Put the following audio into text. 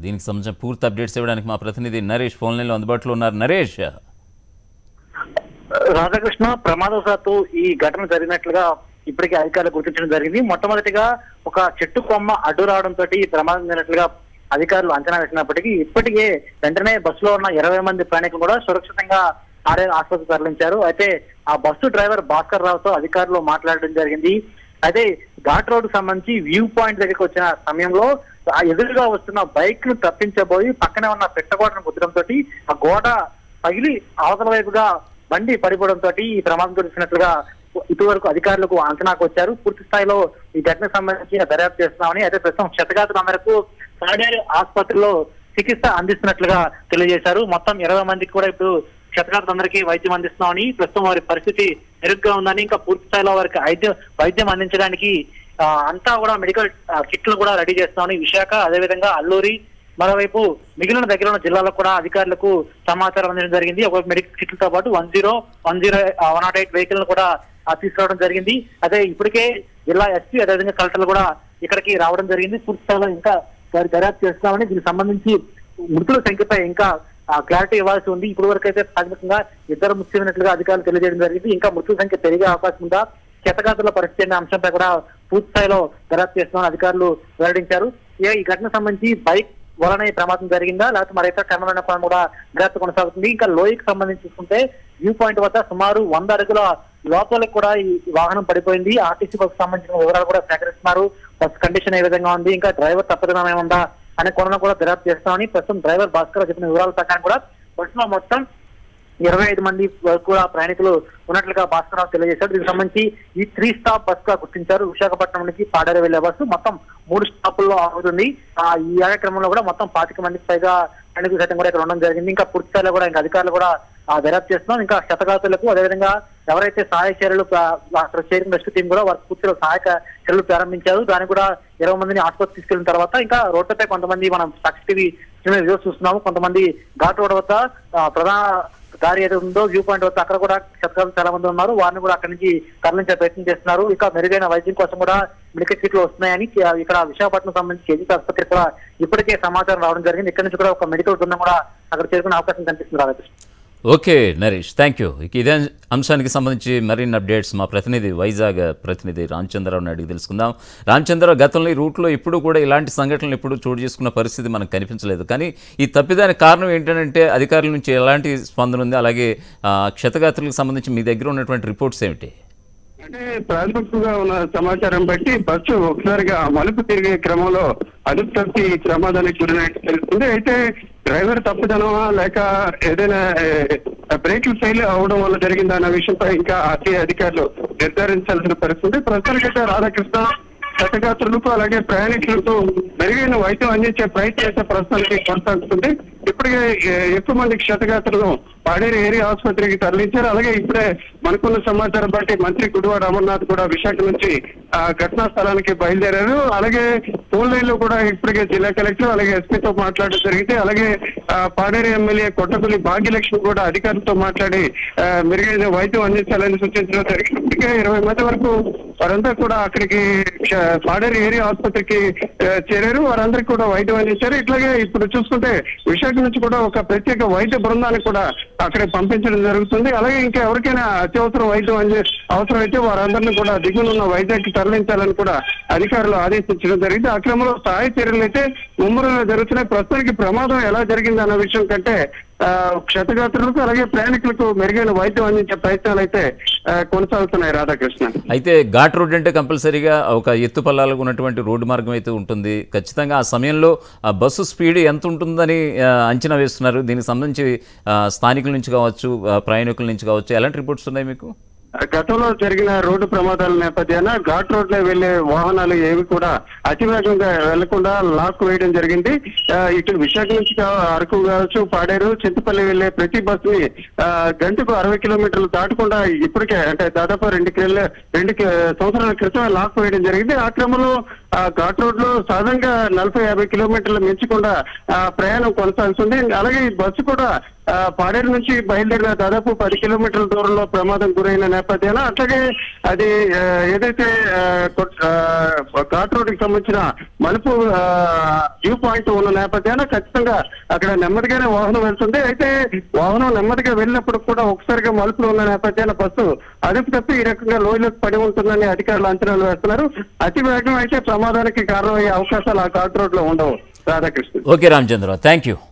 దీనికి సంబంధించిన పూర్తి అప్డేట్స్ ఇవ్వడానికి మా ప్రతినిధి నరేష్ ఫోన్ లైన్లో అందుబాటులో ఉన్నారు నరేష్ రాధాకృష్ణ ప్రమాదవశాత్తు ఈ ఘటన జరిగినట్లుగా ఇప్పటికే అధికారులు గుర్తించడం జరిగింది మొట్టమొదటిగా ఒక చెట్టు కొమ్మ అడ్డు రావడంతో ఈ ప్రమాదం జరిగినట్లుగా అధికారులు అంచనా వేసినప్పటికీ ఇప్పటికే వెంటనే బస్సులో ఉన్న ఇరవై మంది ప్రయాణికులు కూడా సురక్షితంగా ఆర్ఎల్ ఆసుపత్రికి తరలించారు అయితే ఆ బస్సు డ్రైవర్ భాస్కర్ రావుతో అధికారులు మాట్లాడడం జరిగింది అయితే ఘాట్ రోడ్ సంబంధించి వ్యూ పాయింట్ దగ్గరికి వచ్చిన సమయంలో ఆ ఎదురుగా వస్తున్న బైక్ ను తప్పించబోయి పక్కనే ఉన్న పెట్టగోడను కుదరంతో ఆ గోడ పగిలి అవతల వైపుగా బండి పడిపోవడంతో ఈ ప్రమాదం జరిగినట్లుగా ఇటువరకు అధికారులకు అంచనాకు వచ్చారు పూర్తి స్థాయిలో ఈ ఘటనకు సంబంధించి దర్యాప్తు చేస్తున్నామని అయితే ప్రస్తుతం క్షతగాతుల మేరకు సాడేరు ఆసుపత్రిలో చికిత్స అందిస్తున్నట్లుగా తెలియజేశారు మొత్తం ఇరవై మందికి కూడా ఇప్పుడు క్షతగాతులందరికీ వైద్యం అందిస్తున్నామని ప్రస్తుతం వారి పరిస్థితి మెరుగ్గా ఉందని ఇంకా పూర్తి స్థాయిలో వారికి వైద్యం వైద్యం అందించడానికి ఆ, అంతా కూడా మెడికల్ ఆ, కిట్లు కూడా రెడీ చేస్తున్నామని విశాఖ అదేవిధంగా అల్లూరి మరోవైపు మిగిలిన దగ్గర ఉన్న జిల్లాలకు కూడా అధికారులకు సమాచారం అందించడం జరిగింది ఒక మెడికల్ కిట్లతో పాటు one zero one zero one nought eight vehicle కూడా ఆ, తీసుకురావడం జరిగింది అదే ఇప్పటికే జిల్లా ఎస్పీ అదేవిధంగా కలెక్టర్లు కూడా ఇక్కడికి రావడం జరిగింది పూర్తి స్థాయిలో ఇంకా వారి దర్యాప్తు చేస్తున్నామని దీనికి సంబంధించి మృతుల సంఖ్యపై ఇంకా క్లారిటీ ఇవ్వాల్సి ఉంది ఇప్పటి వరకు అయితే ప్రాథమికంగా ఇద్దరు ముఖ్యమైనట్లుగా అధికారులు తెలియజేయడం జరిగింది ఇంకా మృతుల సంఖ్య పెరిగే అవకాశం ఉందా క్షతగాతుల పరిస్థితి అనే అంశంపై కూడా పూర్తి స్థాయిలో దర్యాప్తు చేస్తున్నామని అధికారులు వెల్లడించారు ఏ ఈ ఘటనకు సంబంధించి బైక్ వలన ఈ ప్రమాదం జరిగిందా లేకపోతే మరి ఇతర కారణమైన కోణం కూడా దర్యాప్తు కొనసాగుతుంది ఇంకా లోయకి సంబంధించి చూసుకుంటే వ్యూ పాయింట్ వద్ద సుమారు వంద అడుగుల లోపలికి కూడా ఈ వాహనం పడిపోయింది ఆర్టీసీ బస్సు సంబంధించిన వివరాలు కూడా సేకరిస్తున్నారు బస్ కండిషన్ ఏ విధంగా ఉంది ఇంకా డ్రైవర్ తప్పదనం ఏముందా అనే కోణం కూడా దర్యాప్తు చేస్తామని ప్రస్తుతం డ్రైవర్ భాస్కర్ చెప్పిన వివరాల ప్రకారం కూడా బస్సులో మొత్తం ఇరవై ఐదు మంది వరకు కూడా ప్రయాణికులు ఉన్నట్లుగా భాస్కరరావు తెలియజేశారు దీనికి సంబంధించి ఈ త్రీ స్టాప్ బస్ గా గుర్తించారు విశాఖపట్నం నుంచి పాడేరు వెళ్లే బస్సు మొత్తం మూడు స్టాపుల్లో ఆగుతుంది ఆ ఈ కార్యక్రమంలో కూడా మొత్తం పాతిక మందికి పైగా ప్రయాణికులు సైతం కూడా ఇక్కడ ఉండడం జరిగింది ఇంకా పూర్తి స్థాయిలో కూడా ఇంకా అధికారులు కూడా ఆ దర్యాప్తు చేస్తున్నాం ఇంకా శతగాతులకు అదేవిధంగా ఎవరైతే సహాయ చర్యలు ప్రా- అక్కడ చేరిన రెస్క్యూ టీం కూడా వారి పూర్తిలో సహాయక చర్యలు ప్రారంభించారు దానికి కూడా ఇరవై మందిని ఆసుపత్రి తీసుకెళ్లిన తర్వాత ఇంకా రోడ్లపై కొంతమంది మనం సాక్షి టీవీ వీడియోస్ చూస్తున్నాము కొంతమంది ఘాట్ రోడ్ వద్ద ఆ, ప్రధాన దారి ఏదో ఉందో వ్యూ పాయింట్ వద్ద అక్కడ కూడా శతకాలు చాలా మంది ఉన్నారు వారిని కూడా అక్కడి నుంచి తరలించే ప్రయత్నం చేస్తున్నారు ఇంకా మెరుగైన వైద్యం కోసం కూడా మెడికల్ కిట్లు వస్తున్నాయని ఆ, ఇక్కడ విశాఖపట్నం సంబంధించి కేజీ ఆసుపత్రి కూడా ఇప్పటికే సమాచారం రావడం జరిగింది ఇక్కడ నుంచి కూడా ఒక మెడికల్ బృందం కూడా అక్కడ చేరుకునే అవకాశం కనిపిస్తుంది Radhakrishna okay Naresh thank you ఇక ఇదే అంశానికి సంబంధించి మరిన్ని అప్డేట్స్ మా ప్రతినిధి వైజాగ్ ప్రతినిధి రామచంద్రరావుని అడిగి తెలుసుకుందాం రామచంద్రరావు గతంలో ఈ రూట్లో ఇప్పుడు కూడా ఇలాంటి సంఘటనలు ఇప్పుడు చోటు చేసుకున్న పరిస్థితి మనకు కనిపించలేదు కానీ ఈ తప్పిదానికి కారణం ఏంటంటే అధికారుల నుంచి ఎలాంటి స్పందన ఉంది అలాగే ఆ, క్షతగాత్రులకు సంబంధించి మీ దగ్గర ఉన్నటువంటి రిపోర్ట్స్ ఏమిటి అంటే ప్రాథమికంగా ఉన్న సమాచారం బట్టి బస్సు ఒకసారిగా మలుపు తిరిగే క్రమంలో అదుపు తప్పి ఈ ప్రమాదానికి గురైనట్టు తెలుస్తుంది అయితే డ్రైవర్ తప్పుదనమా లేక ఏదైనా ఏ, బ్రేక్లు ఫెయిల్ అవడం వల్ల జరిగిందా అన్న విషయంపై ఇంకా ఆర్టీఐ అధికారులు నిర్ధారించాల్సిన పరిస్థితి ప్రస్తుతానికైతే రాధాకృష్ణ శతగాత్రులకు అలాగే ప్రయాణికులకు మెరుగైన వైద్యం అందించే ప్రయత్నం అయితే ప్రస్తుతానికి కొనసాగుతుంది ఇప్పటికే ఏ- ఎక్కువ మంది క్షతగాత్రులను పాడేరు ఏరియా ఆసుపత్రికి తరలించారు అలాగే ఇప్పుడే మనకున్న సమాచారం బట్టి మంత్రి గుడివాడ అమర్నాథ్ కూడా విశాఖ నుంచి ఆ ఘటనా స్థలానికి బయలుదేరారు అలాగే ఫోన్ లైన్ లో కూడా ఇప్పటికే జిల్లా కలెక్టర్ అలాగే ఎస్పీతో మాట్లాడడం జరిగింది అలాగే ఆ, పాడేరు ఎమ్మెల్యే కొట్టపల్లి భాగ్యలక్ష్మి కూడా అధికారులతో మాట్లాడి ఆ, మెరుగైన వైద్యం అందించాలని సూచించడం జరిగింది ఇప్పటికే ఇరవై మంది వరకు వారంతా కూడా అక్కడికి క్ష- పాడేరు ఏరియా ఆసుపత్రికి ఆ, చేరారు వారందరికీ కూడా వైద్యం అందించారు ఇట్లాగే ఇప్పుడు చూసుకుంటే విశాఖ నుంచి కూడా ఒక ప్రత్యేక వైద్య బృందాన్ని కూడా అక్కడికి పంపించడం జరుగుతుంది అలాగే ఇంకా ఎవరికైనా అత్యవసర వైద్యం అంది అవసరమైతే వారందరినీ కూడా దిగునున్న వైద్యానికి తరలించాలని కూడా అధికారులు ఆదేశించడం జరిగింది ఆ క్రమంలో సహాయ చర్యలు అయితే ముమ్మరంగా జరుగుతున్నాయి ప్రస్తుతానికి ప్రమాదం ఎలా జరిగింది అన్న విషయం కంటే ఆ, క్షతగాత్రులకు అలాగే ప్రయాణికులకు మెరుగైన వైద్యం అందించే ప్రయత్నాలు అయితే ఆ, కొనసాగుతున్నాయి రాధాకృష్ణ అయితే ఘాట్ రోడ్ అంటే కంపల్సరీగా ఒక ఎత్తు పల్లాలకు ఉన్నటువంటి రోడ్డు మార్గం అయితే ఉంటుంది ఖచ్చితంగా ఆ సమయంలో ఆ బస్సు స్పీడ్ ఎంత ఉంటుందని ఆ, అంచనా వేస్తున్నారు దీనికి సంబంధించి ఆ, స్థానికుల నుంచి కావచ్చు ఆ, ప్రయాణికుల నుంచి కావచ్చు ఎలాంటి రిపోర్ట్స్ ఉన్నాయి మీకు గతంలో జరిగిన రోడ్డు ప్రమాదాల నేపథ్యాన ఘాట్ రోడ్ లో వెళ్లే వాహనాలు ఏవి కూడా అతివేగంగా వెళ్లకుండా లాక్ వేయడం జరిగింది ఆ, ఇటు విశాఖ నుంచి కా- అరకు కావచ్చు పాడేరు చింతపల్లి వెళ్లే ప్రతి బస్ ని ఆ, గంటకు అరవై కిలోమీటర్లు దాటకుండా ఇప్పటికే అంటే దాదాపు రెండు కిలో రెండు కి- సంవత్సరాల క్రితం లాక్ వేయడం జరిగింది ఆ క్రమంలో ఆ ఘాట్ రోడ్ లో సాధారణంగా నలభై యాభై కిలోమీటర్లు మించకుండా ఆ, ప్రయాణం కొనసాగుతుంది అలాగే ఈ బస్సు కూడా ఆ, పాడేరు నుంచి బయలుదేరిన దాదాపు పది కిలోమీటర్ల దూరంలో ప్రమాదం గురైన నేపథ్యంలో అట్లాగే అది ఆ, ఏదైతే ఆ, కొట్- ఆ, ఘాట్ రోడ్డుకి సంబంధించిన మలుపు వ్యూ పాయింట్ ఉన్న నేపథ్యాన ఖచ్చితంగా అక్కడ నెమ్మదిగానే వాహనం వెళ్తుంది అయితే వాహనం నెమ్మదిగా వెళ్ళినప్పుడు కూడా ఒకసారిగా మలుపులు ఉన్న నేపథ్యాన బస్సు అదుపు తప్పి ఈ రకంగా లోయలోకి పడి ఉంటుందని అధికారులు అంచనాలు వేస్తున్నారు అతి వేగం అయితే ప్రమాదానికి కారణమయ్యే అవకాశాలు ఆ ఘాట్ రోడ్ లో ఉండవు Radhakrishna okay Ramachandrarao thank you